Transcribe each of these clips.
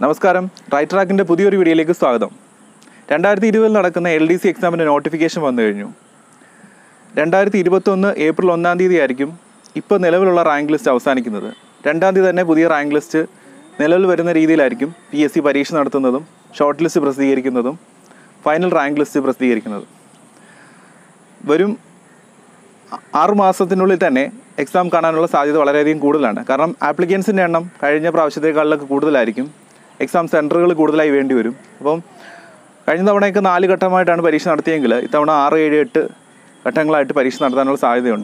നമസ്കാരം റൈറ്റ് ട്രാക്കിൻ്റെ പുതിയൊരു വീഡിയോയിലേക്ക് സ്വാഗതം രണ്ടായിരത്തി ഇരുപതിൽ നടക്കുന്ന എൽ ഡി സി എക്സാമിൻ്റെ നോട്ടിഫിക്കേഷൻ വന്നു കഴിഞ്ഞു രണ്ടായിരത്തി ഇരുപത്തൊന്ന് ഏപ്രിൽ ഒന്നാം തീയതി ആയിരിക്കും ഇപ്പോൾ നിലവിലുള്ള റാങ്ക് ലിസ്റ്റ് അവസാനിക്കുന്നത് രണ്ടാം തീയതി തന്നെ പുതിയ റാങ്ക് ലിസ്റ്റ് നിലവിൽ വരുന്ന രീതിയിലായിരിക്കും പി എസ് സി പരീക്ഷ നടത്തുന്നതും ഷോർട്ട് ലിസ്റ്റ് പ്രസിദ്ധീകരിക്കുന്നതും ഫൈനൽ റാങ്ക് ലിസ്റ്റ് പ്രസിദ്ധീകരിക്കുന്നതും വരും ആറ് മാസത്തിനുള്ളിൽ തന്നെ എക്സാം കാണാനുള്ള സാധ്യത വളരെയധികം കൂടുതലാണ് കാരണം ആപ്ലിക്കൻസിൻ്റെ എണ്ണം കഴിഞ്ഞ പ്രാവശ്യത്തേക്കാളിലൊക്കെ കൂടുതലായിരിക്കും എക്സാം സെൻറ്ററുകൾ കൂടുതലായി വേണ്ടി വരും അപ്പം കഴിഞ്ഞ തവണയൊക്കെ നാല് ഘട്ടമായിട്ടാണ് പരീക്ഷ നടത്തിയെങ്കിൽ ഇത്തവണ ആറ് ഏഴ് എട്ട് ഘട്ടങ്ങളായിട്ട് പരീക്ഷ നടത്താനുള്ള സാധ്യതയുണ്ട്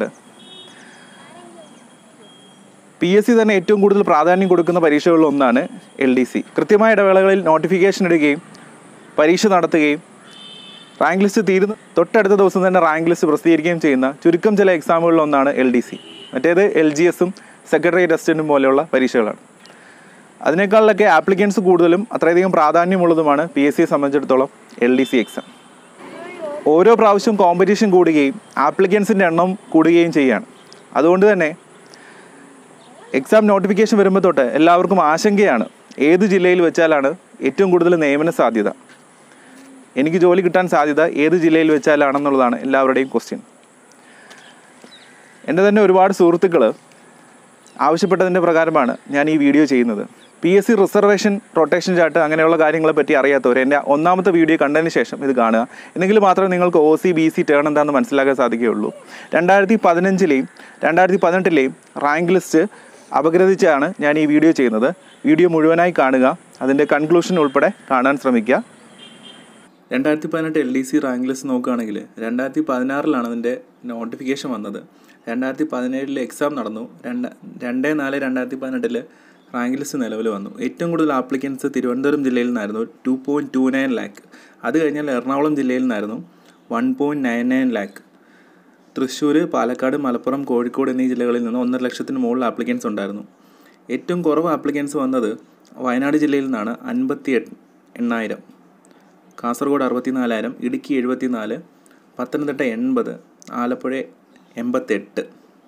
പി എസ് സി തന്നെ ഏറ്റവും കൂടുതൽ പ്രാധാന്യം കൊടുക്കുന്ന പരീക്ഷകളിൽ ഒന്നാണ് എൽ ഡി സി കൃത്യമായ ഇടവേളകളിൽ നോട്ടിഫിക്കേഷൻ ഇടുകയും പരീക്ഷ നടത്തുകയും റാങ്ക് ലിസ്റ്റ് തീരുന്ന തൊട്ടടുത്ത ദിവസം തന്നെ റാങ്ക് ലിസ്റ്റ് പ്രസിദ്ധീകരിക്കുകയും ചെയ്യുന്ന ചുരുക്കം ചില എക്സാമുകളിൽ ഒന്നാണ് എൽ ഡി സി മറ്റേത് എൽ ജി എസും സെക്രട്ടറി അസിസ്റ്റൻറ്റും പോലെയുള്ള പരീക്ഷകളാണ് അതിനേക്കാളിലൊക്കെ ആപ്ലിക്കൻസ് കൂടുതലും അത്രയധികം പ്രാധാന്യമുള്ളതുമാണ് പി എസ് സിയെ സംബന്ധിച്ചിടത്തോളം എൽ ഡി സി എക്സാം ഓരോ പ്രാവശ്യവും കോമ്പറ്റീഷൻ കൂടുകയും ആപ്ലിക്കൻസിൻ്റെ എണ്ണം കൂടുകയും ചെയ്യുകയാണ് അതുകൊണ്ട് തന്നെ എക്സാം നോട്ടിഫിക്കേഷൻ വരുമ്പോൾ തൊട്ട് എല്ലാവർക്കും ആശങ്കയാണ് ഏത് ജില്ലയിൽ വെച്ചാലാണ് ഏറ്റവും കൂടുതൽ നിയമന സാധ്യത എനിക്ക് ജോലി കിട്ടാൻ സാധ്യത ഏത് ജില്ലയിൽ വെച്ചാലാണെന്നുള്ളതാണ് എല്ലാവരുടെയും ക്വസ്റ്റ്യൻ എൻ്റെ തന്നെ ഒരുപാട് സുഹൃത്തുക്കൾ ആവശ്യപ്പെട്ടതിൻ്റെ പ്രകാരമാണ് ഞാൻ ഈ വീഡിയോ ചെയ്യുന്നത് P S C reservation rotation chart അങ്ങനെയുള്ള കാര്യങ്ങളെ പറ്റി അറിയാത്തവർ എൻ്റെ ഒന്നാമത്തെ വീഡിയോ കണ്ടതിന് ശേഷം ഇത് കാണുക എന്നെങ്കിൽ മാത്രമേ നിങ്ങൾക്ക് O C B C turn എന്താണെന്ന് മനസ്സിലാക്കാൻ സാധിക്കുകയുള്ളൂ രണ്ടായിരത്തി പതിനഞ്ചിലെയും രണ്ടായിരത്തി പതിനെട്ടിലെയും റാങ്ക് ലിസ്റ്റ് അപഗ്രഥിച്ചാണ് ഞാൻ ഈ വീഡിയോ ചെയ്യുന്നത് വീഡിയോ മുഴുവനായി കാണുക അതിൻ്റെ കൺക്ലൂഷൻ ഉൾപ്പെടെ കാണാൻ ശ്രമിക്കുക രണ്ടായിരത്തി പതിനെട്ട് L D C rank list നോക്കുകയാണെങ്കിൽ രണ്ടായിരത്തി പതിനാറിലാണ് അതിൻ്റെ നോട്ടിഫിക്കേഷൻ വന്നത് രണ്ടായിരത്തി പതിനേഴിൽ എക്സാം നടന്നു രണ്ട് രണ്ട് നാല് രണ്ടായിരത്തി പതിനെട്ടിൽ റാങ്ക് ലിസ്റ്റ് നിലവിൽ വന്നു ഏറ്റവും കൂടുതൽ ആപ്ലിക്കൻസ് തിരുവനന്തപുരം ജില്ലയിൽ നിന്നായിരുന്നു two point two nine lakh അത് കഴിഞ്ഞാൽ എറണാകുളം ജില്ലയിൽ നിന്നായിരുന്നു one point nine nine lakh Thrissur Palakkad Malappuram Kozhikode എന്നീ ജില്ലകളിൽ നിന്ന് ഒന്നര ലക്ഷത്തിന് മുകളിൽ ആപ്ലിക്കൻസ് ഉണ്ടായിരുന്നു ഏറ്റവും കുറവ് ആപ്ലിക്കൻസ് വന്നത് വയനാട് ജില്ലയിൽ നിന്നാണ് അൻപത്തി എണ്ണായിരം കാസർഗോഡ് അറുപത്തിനാലായിരം ഇടുക്കി എഴുപത്തിനാല് പത്തനംതിട്ട എൺപത് ആലപ്പുഴ എൺപത്തെട്ട്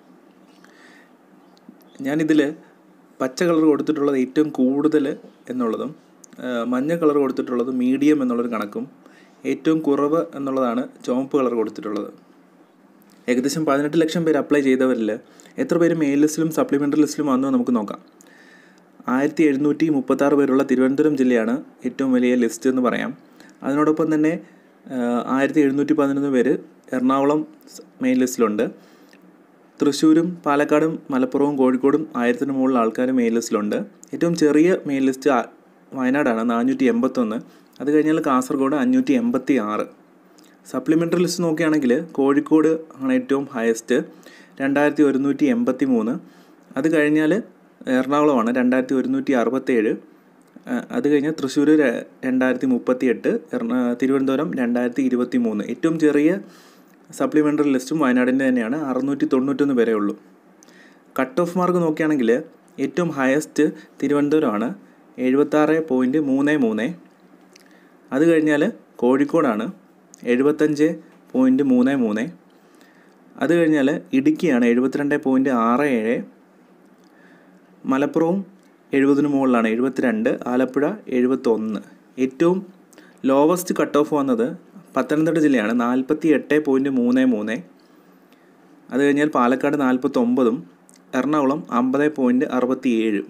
ഞാനിതിൽ പച്ച കളർ കൊടുത്തിട്ടുള്ളത് ഏറ്റവും കൂടുതൽ എന്നുള്ളതും ആ, മഞ്ഞ കളർ കൊടുത്തിട്ടുള്ളത് മീഡിയം എന്നുള്ളൊരു കണക്കും ഏറ്റവും കുറവ് എന്നുള്ളതാണ് ചുവപ്പ് കളർ കൊടുത്തിട്ടുള്ളത് ഏകദേശം പതിനെട്ട് ലക്ഷം പേര് അപ്ലൈ ചെയ്തവരിൽ എത്ര പേര് മെയിൽ ലിസ്റ്റിലും സപ്ലിമെൻ്ററി ലിസ്റ്റിലും വന്നു എന്ന് നമുക്ക് നോക്കാം ആയിരത്തി എഴുന്നൂറ്റി മുപ്പത്താറ് പേരുള്ള തിരുവനന്തപുരം ജില്ലയാണ് ഏറ്റവും വലിയ ലിസ്റ്റ് എന്ന് പറയാം അതിനോടൊപ്പം തന്നെ ആയിരത്തി എഴുന്നൂറ്റി പതിനൊന്ന് പേര് എറണാകുളം സ് മെയിൻ ലിസ്റ്റിലുണ്ട് തൃശ്ശൂരും പാലക്കാടും മലപ്പുറവും കോഴിക്കോടും ആയിരത്തിന് മുകളിൽ ആൾക്കാർ മെയിൻ ലിസ്റ്റിലുണ്ട് ഏറ്റവും ചെറിയ മെയിൻ ലിസ്റ്റ് ആ- വയനാടാണ് നാനൂറ്റി എൺപത്തൊന്ന് അത് കഴിഞ്ഞാൽ കാസർഗോഡ് അഞ്ഞൂറ്റി എൺപത്തി ആറ് സപ്ലിമെൻ്ററി ലിസ്റ്റ് നോക്കുകയാണെങ്കിൽ കോഴിക്കോട് ആണ് ഏറ്റവും ഹയസ്റ്റ് രണ്ടായിരത്തി ഒരുന്നൂറ്റി എൺപത്തി മൂന്ന് അത് കഴിഞ്ഞാൽ എറണാകുളമാണ് രണ്ടായിരത്തി ഒരുന്നൂറ്റി അറുപത്തേഴ് അത് കഴിഞ്ഞാൽ തൃശ്ശൂർ ര- രണ്ടായിരത്തി മുപ്പത്തി എട്ട് എറണാ തിരുവനന്തപുരം രണ്ടായിരത്തി ഇരുപത്തി മൂന്ന് ഏറ്റവും ചെറിയ സപ്ലിമെൻ്ററി ലിസ്റ്റും വയനാടിൻ്റെ തന്നെയാണ് അറുന്നൂറ്റി തൊണ്ണൂറ്റൊന്ന് വരെ ഉള്ളൂ കട്ട് ഓഫ് മാർക്ക് നോക്കുകയാണെങ്കിൽ ഏറ്റവും ഹയസ്റ്റ് തിരുവനന്തപുരമാണ് എഴുപത്താറ് പോയിൻറ്റ് മൂന്ന് മൂന്ന് അത് കഴിഞ്ഞാൽ കോഴിക്കോടാണ് എഴുപത്തഞ്ച് പോയിൻറ്റ് മൂന്ന് മൂന്ന് അത് കഴിഞ്ഞാൽ ഇടുക്കിയാണ് എഴുപത്തിരണ്ട് പോയിൻറ്റ് ആറ് ഏഴ് മലപ്പുറവും എഴുപതിന് മുകളിലാണ് എഴുപത്തിരണ്ട് ആലപ്പുഴ എഴുപത്തൊന്ന് ഏറ്റവും ലോവസ്റ്റ് കട്ട് ഓഫ് വന്നത് പത്തനംതിട്ട ജില്ലയാണ് നാൽപ്പത്തി എട്ട് പോയിൻറ്റ് മൂന്ന് മൂന്ന് അത് കഴിഞ്ഞാൽ പാലക്കാട് നാൽപ്പത്തൊമ്പതും എറണാകുളം അമ്പത് പോയിൻറ്റ് അറുപത്തി ഏഴ്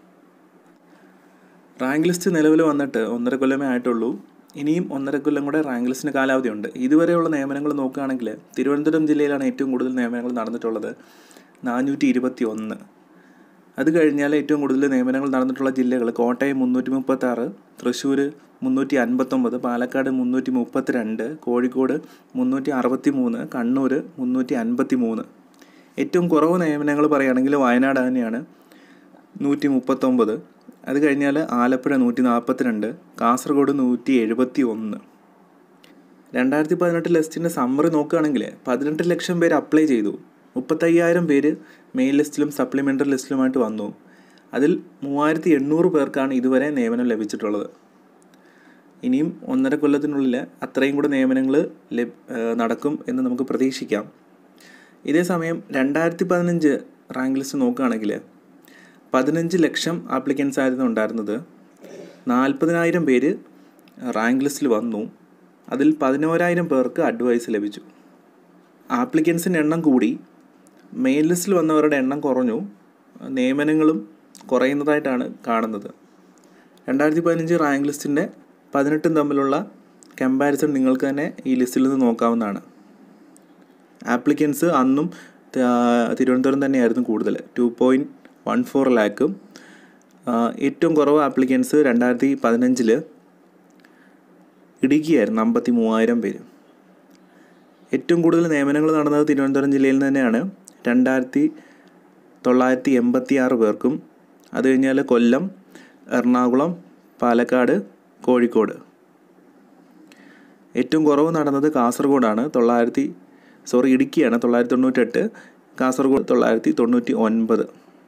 റാങ്ക് ലിസ്റ്റ് നിലവിൽ വന്നിട്ട് ഒന്നര കൊല്ലമേ ആയിട്ടുള്ളൂ ഇനിയും ഒന്നര കൊല്ലം കൂടെ റാങ്ക് ലിസ്റ്റിന് കാലാവധിയുണ്ട് ഇതുവരെയുള്ള നിയമനങ്ങൾ നോക്കുകയാണെങ്കിൽ തിരുവനന്തപുരം ജില്ലയിലാണ് ഏറ്റവും കൂടുതൽ നിയമനങ്ങൾ നടന്നിട്ടുള്ളത് നാനൂറ്റി ഇരുപത്തി ഒന്ന് അത് കഴിഞ്ഞാൽ ഏറ്റവും കൂടുതൽ നിയമനങ്ങൾ നടന്നിട്ടുള്ള ജില്ലകൾ കോട്ടയം മുന്നൂറ്റി മുപ്പത്താറ് തൃശ്ശൂർ മുന്നൂറ്റി അൻപത്തൊമ്പത് പാലക്കാട് മുന്നൂറ്റി മുപ്പത്തിരണ്ട് കോഴിക്കോട് മുന്നൂറ്റി അറുപത്തി മൂന്ന് കണ്ണൂർ മുന്നൂറ്റി അൻപത്തി മൂന്ന് ഏറ്റവും കുറവ് നിയമനങ്ങൾ പറയുകയാണെങ്കിൽ വയനാട് തന്നെയാണ് നൂറ്റി മുപ്പത്തൊമ്പത് അത് കഴിഞ്ഞാൽ ആലപ്പുഴ നൂറ്റി നാൽപ്പത്തിരണ്ട് കാസർഗോഡ് നൂറ്റി എഴുപത്തി ഒന്ന് രണ്ടായിരത്തി പതിനെട്ട് ലിസ്റ്റിൻ്റെ സമ്മറി നോക്കുകയാണെങ്കിൽ പതിനെട്ട് ലക്ഷം പേര് അപ്ലൈ ചെയ്തു മുപ്പത്തയ്യായിരം പേര് മെയിൻ ലിസ്റ്റിലും സപ്ലിമെൻ്ററി ലിസ്റ്റിലുമായിട്ട് വന്നു അതിൽ മൂവായിരത്തി എണ്ണൂറ് പേർക്കാണ് ഇതുവരെ നിയമനം ലഭിച്ചിട്ടുള്ളത് ഇനിയും ഒന്നര കൊല്ലത്തിനുള്ളിൽ അത്രയും കൂടെ നിയമനങ്ങൾ ലഭ് ഏഹ് നടക്കും എന്ന് നമുക്ക് പ്രതീക്ഷിക്കാം ഇതേ സമയം രണ്ടായിരത്തി പതിനഞ്ച് റാങ്ക് ലിസ്റ്റ് നോക്കുകയാണെങ്കിൽ പതിനഞ്ച് ലക്ഷം ആപ്ലിക്കൻസ് ആയിരുന്നു ഉണ്ടായിരുന്നത് നാൽപ്പതിനായിരം പേര് റാങ്ക് ലിസ്റ്റിൽ വന്നു അതിൽ പതിനോരായിരം പേർക്ക് അഡ്വൈസ് ലഭിച്ചു ആപ്ലിക്കൻസിൻ്റെ എണ്ണം കൂടി മെയിൻ ലിസ്റ്റിൽ വന്നവരുടെ എണ്ണം കുറഞ്ഞു നിയമനങ്ങളും കുറയുന്നതായിട്ടാണ് കാണുന്നത് രണ്ടായിരത്തി പതിനഞ്ച് റാങ്ക് ലിസ്റ്റിൻ്റെ പതിനെട്ടും തമ്മിലുള്ള കമ്പാരിസൺ നിങ്ങൾക്ക് തന്നെ ഈ ലിസ്റ്റിൽ നിന്ന് നോക്കാവുന്നതാണ് ആപ്ലിക്കൻസ് അന്നും ത- തിരുവനന്തപുരം തന്നെയായിരുന്നു കൂടുതൽ ടു പോയിൻറ്റ് വൺ ഫോർ ലാക്കും ഏറ്റവും കുറവ് ആപ്ലിക്കൻസ് രണ്ടായിരത്തി പതിനഞ്ചിൽ ഇടുക്കിയായിരുന്നു അമ്പത്തി മൂവായിരം പേര് ഏറ്റവും കൂടുതൽ നിയമനങ്ങൾ നടന്നത് തിരുവനന്തപുരം ജില്ലയിൽ തന്നെയാണ് രണ്ടായിരത്തി തൊള്ളായിരത്തി എൺപത്തി ആറ് പേർക്കും അത് കഴിഞ്ഞാൽ കൊല്ലം എറണാകുളം പാലക്കാട് കോഴിക്കോട് ഏറ്റവും കുറവ് നടന്നത് കാസർഗോഡാണ് തൊള്ളായിരത്തി സോറി ഇടുക്കിയാണ് തൊള്ളായിരത്തി തൊണ്ണൂറ്റെട്ട് കാസർഗോഡ് തൊള്ളായിരത്തി തൊണ്ണൂറ്റി ഒൻപത്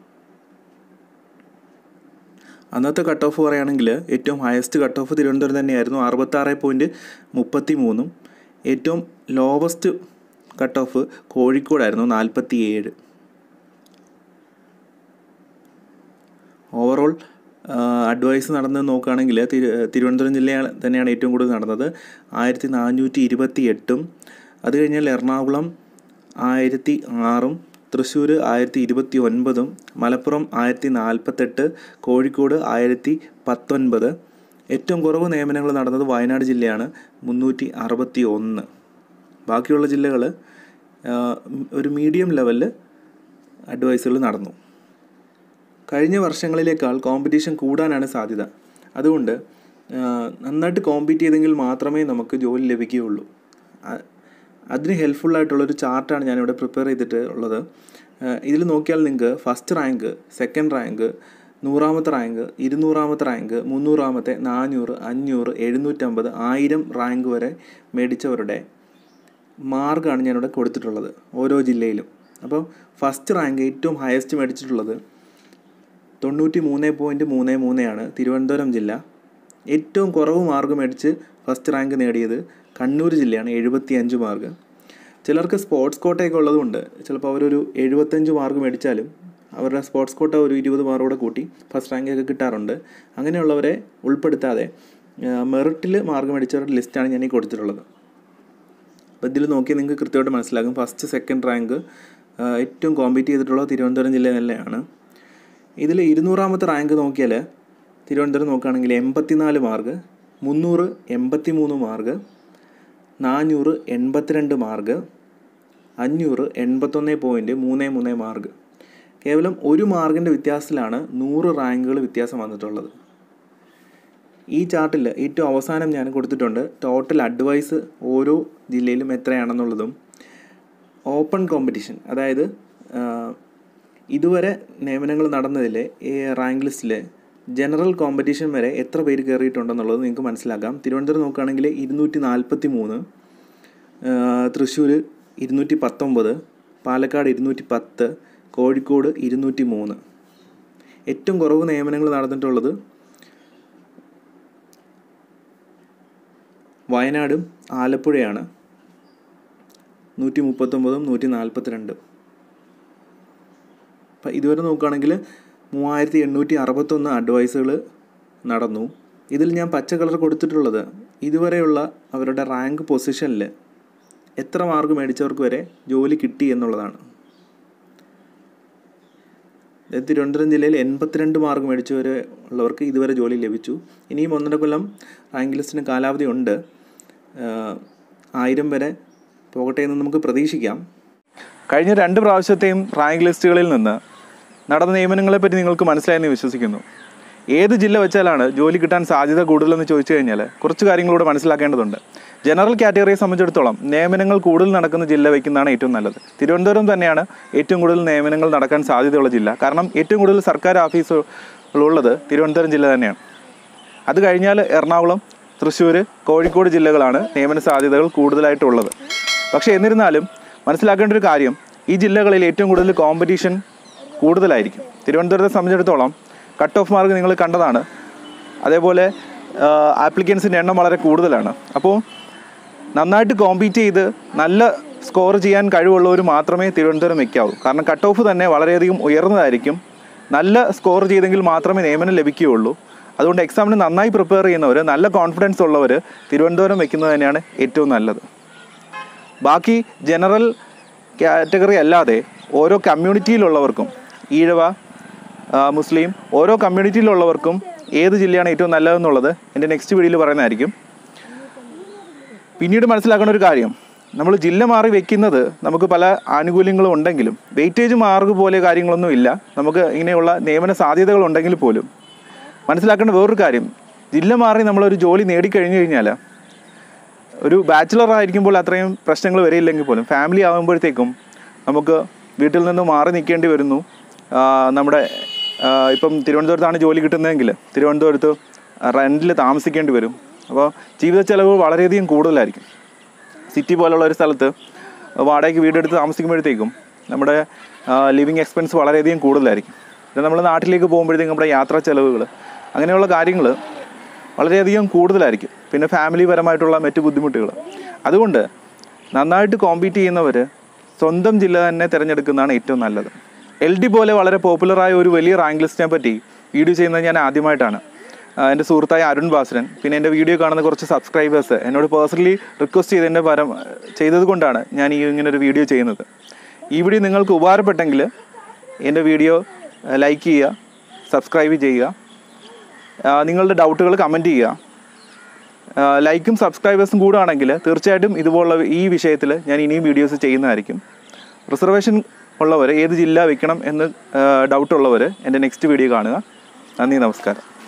അന്നത്തെ കട്ട് ഓഫ് പറയുകയാണെങ്കിൽ ഏറ്റവും ഹയസ്റ്റ് കട്ട് ഓഫ് തിരുവനന്തപുരം തന്നെയായിരുന്നു അറുപത്താറ് പോയിൻറ്റ് മുപ്പത്തി മൂന്നും ഏറ്റവും ലോവസ്റ്റ് കട്ട് ഓഫ് കോഴിക്കോടായിരുന്നു നാൽപ്പത്തി ഏഴ് ഓവറോൾ അഡ്വൈസ് നടന്ന് നോക്കുകയാണെങ്കിൽ തിരു തിരുവനന്തപുരം ജില്ല തന്നെയാണ് ഏറ്റവും കൂടുതൽ നടന്നത് ആയിരത്തി നാനൂറ്റി ഇരുപത്തി എട്ടും അത് കഴിഞ്ഞാൽ എറണാകുളം ആയിരത്തി ആറും തൃശ്ശൂർ ആയിരത്തി ഇരുപത്തി ഒൻപതും മലപ്പുറം ആയിരത്തി നാൽപ്പത്തെട്ട് കോഴിക്കോട് ആയിരത്തി പത്തൊൻപത് ഏറ്റവും കുറവ് നിയമനങ്ങൾ നടന്നത് വയനാട് ജില്ലയാണ് മുന്നൂറ്റി അറുപത്തി ഒന്ന് ബാക്കിയുള്ള ജില്ലകൾ ഒരു മീഡിയം ലെവലിൽ അഡ്വൈസുകൾ നടന്നു കഴിഞ്ഞ വർഷങ്ങളിലേക്കാൾ കോമ്പറ്റീഷൻ കൂടാനാണ് സാധ്യത അതുകൊണ്ട് ആ, നന്നായിട്ട് കോമ്പീറ്റ് ചെയ്തെങ്കിൽ മാത്രമേ നമുക്ക് ജോലി ലഭിക്കുകയുള്ളൂ അ- അതിന് ഹെൽപ്ഫുള്ളായിട്ടുള്ളൊരു ചാർട്ടാണ് ഞാനിവിടെ പ്രിപ്പയർ ചെയ്തിട്ട് ഉള്ളത് ഇതിൽ നോക്കിയാൽ നിങ്ങൾക്ക് ഫസ്റ്റ് റാങ്ക് സെക്കൻഡ് റാങ്ക് നൂറാമത്തെ റാങ്ക് ഇരുന്നൂറാമത്തെ റാങ്ക് മുന്നൂറാമത്തെ നാനൂറ് അഞ്ഞൂറ് എഴുന്നൂറ്റമ്പത് ആയിരം റാങ്ക് വരെ മേടിച്ചവരുടെ മാർക്കാണ് ഞാനിവിടെ കൊടുത്തിട്ടുള്ളത് ഓരോ ജില്ലയിലും അപ്പോൾ ഫസ്റ്റ് റാങ്ക് ഏറ്റവും ഹയസ്റ്റ് മേടിച്ചിട്ടുള്ളത് തൊണ്ണൂറ്റി മൂന്ന് പോയിൻറ്റ് മൂന്ന് മൂന്നാണ് തിരുവനന്തപുരം ജില്ല ഏറ്റവും കുറവ് മാർക്ക് മേടിച്ച് ഫസ്റ്റ് റാങ്ക് നേടിയത് കണ്ണൂർ ജില്ലയാണ് എഴുപത്തി അഞ്ച് മാർക്ക് ചിലർക്ക് സ്പോർട്സ് കോട്ടയൊക്കെ ഉള്ളതുകൊണ്ട് ചിലപ്പോൾ അവരൊരു എഴുപത്തഞ്ച് മാർക്ക് മേടിച്ചാലും അവരുടെ സ്പോർട്സ് കോട്ട ഒരു ഇരുപത് മാർക്ക് കൂടെ കൂട്ടി ഫസ്റ്റ് റാങ്കൊക്കെ കിട്ടാറുണ്ട് അങ്ങനെയുള്ളവരെ ഉൾപ്പെടുത്താതെ മെറിറ്റിൽ മാർക്ക് മേടിച്ചവരുടെ ലിസ്റ്റാണ് ഞാൻ ഈ കൊടുത്തിട്ടുള്ളത് അപ്പോൾ ഇതിൽ നോക്കി നിങ്ങൾക്ക് കൃത്യമായിട്ട് മനസ്സിലാകും ഫസ്റ്റ് സെക്കൻഡ് റാങ്ക് ഏറ്റവും കോമ്പീറ്റ് ചെയ്തിട്ടുള്ളത് തിരുവനന്തപുരം ജില്ല തന്നെയാണ് ഇതിൽ ഇരുന്നൂറാമത്തെ റാങ്ക് നോക്കിയാൽ തിരുവനന്തപുരം നോക്കുകയാണെങ്കിൽ എൺപത്തിനാല് മാർക്ക് മുന്നൂറ് എൺപത്തി മൂന്ന് മാർക്ക് നാനൂറ് എൺപത്തിരണ്ട് മാർക്ക് അഞ്ഞൂറ് എൺപത്തൊന്ന് പോയിൻറ്റ് മൂന്ന് മൂന്ന് മാർക്ക് കേവലം ഒരു മാർക്കിൻ്റെ വ്യത്യാസത്തിലാണ് നൂറ് റാങ്കുകൾ വ്യത്യാസം വന്നിട്ടുള്ളത് ഈ ചാർട്ടിൽ ഏറ്റവും അവസാനം ഞാൻ കൊടുത്തിട്ടുണ്ട് ടോട്ടൽ അഡ്വൈസ് ഓരോ ജില്ലയിലും എത്രയാണെന്നുള്ളതും ഓപ്പൺ കോമ്പറ്റീഷൻ അതായത് ആ, ഇതുവരെ നിയമനങ്ങൾ നടന്നതിൽ ഈ റാങ്ക് ലിസ്റ്റിൽ ജനറൽ കോമ്പറ്റീഷൻ വരെ എത്ര പേര് കയറിയിട്ടുണ്ടെന്നുള്ളത് നിങ്ങൾക്ക് മനസ്സിലാക്കാം തിരുവനന്തപുരം നോക്കുകയാണെങ്കിൽ ഇരുന്നൂറ്റി നാൽപ്പത്തി മൂന്ന് തൃശ്ശൂർ ഇരുന്നൂറ്റി പത്തൊമ്പത് പാലക്കാട് ഇരുന്നൂറ്റി പത്ത് കോഴിക്കോട് ഇരുന്നൂറ്റി മൂന്ന് ഏറ്റവും കുറവ് നിയമനങ്ങൾ നടന്നിട്ടുള്ളത് വയനാടും ആലപ്പുഴയാണ് നൂറ്റി മുപ്പത്തൊമ്പതും നൂറ്റി നാൽപ്പത്തിരണ്ടും അപ്പം ഇതുവരെ നോക്കുകയാണെങ്കിൽ മൂവായിരത്തി എണ്ണൂറ്റി അറുപത്തൊന്ന് അഡ്വൈസുകൾ നടന്നു ഇതിൽ ഞാൻ പച്ച കളർ കൊടുത്തിട്ടുള്ളത് ഇതുവരെയുള്ള അവരുടെ റാങ്ക് പൊസിഷനിൽ എത്ര മാർക്ക് മേടിച്ചവർക്ക് വരെ ജോലി കിട്ടി എന്നുള്ളതാണ് അതായത് തിരുവനന്തപുരം ജില്ലയിൽ എൺപത്തിരണ്ട് മാർക്ക് മേടിച്ചവർ ഉള്ളവർക്ക് ഇതുവരെ ജോലി ലഭിച്ചു ഇനിയും ഒന്നര കൊല്ലം റാങ്ക് ലിസ്റ്റിന് കാലാവധി ഉണ്ട് ആഹ് ആയിരം വരെ പോകട്ടെ എന്ന് നമുക്ക് പ്രതീക്ഷിക്കാം കഴിഞ്ഞ രണ്ട് പ്രാവശ്യത്തെയും റാങ്ക് ലിസ്റ്റുകളിൽ നിന്ന് നടന്ന നിയമനങ്ങളെപ്പറ്റി നിങ്ങൾക്ക് മനസ്സിലായെന്ന് വിശ്വസിക്കുന്നു ഏത് ജില്ല വെച്ചാലാണ് ജോലി കിട്ടാൻ സാധ്യത കൂടുതലെന്ന് ചോദിച്ചു കഴിഞ്ഞാൽ കുറച്ച് കാര്യങ്ങളൂടെ മനസ്സിലാക്കേണ്ടതുണ്ട് ജനറൽ കാറ്റഗറിയെ സംബന്ധിച്ചിടത്തോളം നിയമനങ്ങൾ കൂടുതൽ നടക്കുന്ന ജില്ല വയ്ക്കുന്നതാണ് ഏറ്റവും നല്ലത് തിരുവനന്തപുരം തന്നെയാണ് ഏറ്റവും കൂടുതൽ നിയമനങ്ങൾ നടക്കാൻ സാധ്യതയുള്ള ജില്ല കാരണം ഏറ്റവും കൂടുതൽ സർക്കാർ ഓഫീസുകളുള്ളത് തിരുവനന്തപുരം ജില്ല തന്നെയാണ് അത് കഴിഞ്ഞാൽ എറണാകുളം തൃശ്ശൂർ കോഴിക്കോട് ജില്ലകളാണ് നിയമന സാധ്യതകൾ കൂടുതലായിട്ടുള്ളത് പക്ഷേ എന്നിരുന്നാലും മനസ്സിലാക്കേണ്ട ഒരു കാര്യം ഈ ജില്ലകളിൽ ഏറ്റവും കൂടുതൽ കോമ്പറ്റീഷൻ കൂടുതലായിരിക്കും തിരുവനന്തപുരത്തെ സംബന്ധിച്ചിടത്തോളം കട്ട് ഓഫ് മാർക്ക് നിങ്ങൾ കണ്ടതാണ് അതേപോലെ ആപ്ലിക്കൻസിൻ്റെ എണ്ണം വളരെ കൂടുതലാണ് അപ്പോൾ നന്നായിട്ട് കോമ്പീറ്റ് ചെയ്ത് നല്ല സ്കോർ ചെയ്യാൻ കഴിവുള്ളവർ മാത്രമേ തിരുവനന്തപുരം വയ്ക്കാവൂ കാരണം കട്ട് ഓഫ് തന്നെ വളരെയധികം ഉയർന്നതായിരിക്കും നല്ല സ്കോർ ചെയ്തെങ്കിൽ മാത്രമേ നിയമനം ലഭിക്കുകയുള്ളൂ അതുകൊണ്ട് എക്സാമിന് നന്നായി പ്രിപ്പയർ ചെയ്യുന്നവർ നല്ല കോൺഫിഡൻസ് ഉള്ളവർ തിരുവനന്തപുരം വെക്കുന്നത് തന്നെയാണ് ഏറ്റവും നല്ലത് ബാക്കി ജനറൽ കാറ്റഗറി അല്ലാതെ ഓരോ കമ്മ്യൂണിറ്റിയിലുള്ളവർക്കും ഈഴവ ആ, മുസ്ലിം ഓരോ കമ്മ്യൂണിറ്റിയിലുള്ളവർക്കും ഏത് ജില്ലയാണ് ഏറ്റവും നല്ലതെന്നുള്ളത് എൻ്റെ നെക്സ്റ്റ് വീഡിയോയിൽ പറയുന്നതായിരിക്കും പിന്നീട് മനസ്സിലാക്കേണ്ട ഒരു കാര്യം നമ്മൾ ജില്ല മാറി വെക്കുന്നത് നമുക്ക് പല ആനുകൂല്യങ്ങളും ഉണ്ടെങ്കിലും വെയിറ്റേജ് മാറുക പോലെ കാര്യങ്ങളൊന്നും ഇല്ല നമുക്ക് ഇങ്ങനെയുള്ള നിയമന സാധ്യതകൾ ഉണ്ടെങ്കിൽ പോലും മനസ്സിലാക്കേണ്ട വേറൊരു കാര്യം ജില്ല മാറി നമ്മളൊരു ജോലി നേടിക്കഴിഞ്ഞു കഴിഞ്ഞാൽ ഒരു ബാച്ചിലർ ആയിരിക്കുമ്പോൾ അത്രയും പ്രശ്നങ്ങൾ വരില്ലെങ്കിൽ പോലും ഫാമിലി ആകുമ്പോഴത്തേക്കും നമുക്ക് വീട്ടിൽ നിന്ന് മാറി നിൽക്കേണ്ടി വരുന്നു ആ, നമ്മുടെ ആ, ഇപ്പം തിരുവനന്തപുരത്താണ് ജോലി കിട്ടുന്നതെങ്കിൽ തിരുവനന്തപുരത്ത് റെൻറ്റിൽ താമസിക്കേണ്ടി വരും അപ്പോൾ ജീവിത ചെലവ് വളരെയധികം കൂടുതലായിരിക്കും സിറ്റി പോലുള്ള ഒരു സ്ഥലത്ത് വാടകയ്ക്ക് വീടെടുത്ത് താമസിക്കുമ്പോഴത്തേക്കും നമ്മുടെ ലിവിങ് എക്സ്പെൻസ് വളരെയധികം കൂടുതലായിരിക്കും പിന്നെ നമ്മൾ നാട്ടിലേക്ക് പോകുമ്പോഴത്തേക്കും നമ്മുടെ യാത്രാ ചെലവുകൾ അങ്ങനെയുള്ള കാര്യങ്ങൾ വളരെയധികം കൂടുതലായിരിക്കും പിന്നെ ഫാമിലി പരമായിട്ടുള്ള മറ്റു ബുദ്ധിമുട്ടുകൾ അതുകൊണ്ട് നന്നായിട്ട് കോമ്പീറ്റ് ചെയ്യുന്നവർ സ്വന്തം ജില്ല തന്നെ തിരഞ്ഞെടുക്കുന്നതാണ് ഏറ്റവും നല്ലത് എൽ ഡി പോലെ വളരെ പോപ്പുലറായ ഒരു വലിയ റാങ്ക് ലിസ്റ്റിനെ പറ്റി വീഡിയോ ചെയ്യുന്നത് ഞാൻ ആദ്യമായിട്ടാണ് ആ, എൻ്റെ സുഹൃത്തായ അരുൺ ബാസുരൻ പിന്നെ എൻ്റെ വീഡിയോ കാണുന്ന കുറച്ച് സബ്സ്ക്രൈബേഴ്സ് എന്നോട് പേഴ്സണലി റിക്വസ്റ്റ് ചെയ്തതിൻ്റെ പരം ചെയ്തത് കൊണ്ടാണ് ഞാൻ ഈ ഇങ്ങനെ ഒരു വീഡിയോ ചെയ്യുന്നത് ഈ വീഡിയോ നിങ്ങൾക്ക് ഉപകാരപ്പെട്ടെങ്കിൽ എൻ്റെ വീഡിയോ ലൈക്ക് ചെയ്യുക സബ്സ്ക്രൈബ് ചെയ്യുക ആ, നിങ്ങളുടെ ഡൗട്ടുകൾ കമൻറ്റ് ചെയ്യുക ആ, ലൈക്കും സബ്സ്ക്രൈബേഴ്സും കൂടുകയാണെങ്കിൽ തീർച്ചയായിട്ടും ഇതുപോലുള്ള ഈ വിഷയത്തിൽ ഞാൻ ഇനിയും വീഡിയോസ് ചെയ്യുന്നതായിരിക്കും റിസർവേഷൻ ഉള്ളവർ ഏത് ജില്ല വെക്കണം എന്ന് ഡൗട്ടുള്ളവർ എൻ്റെ നെക്സ്റ്റ് വീഡിയോ കാണുക നന്ദി നമസ്കാരം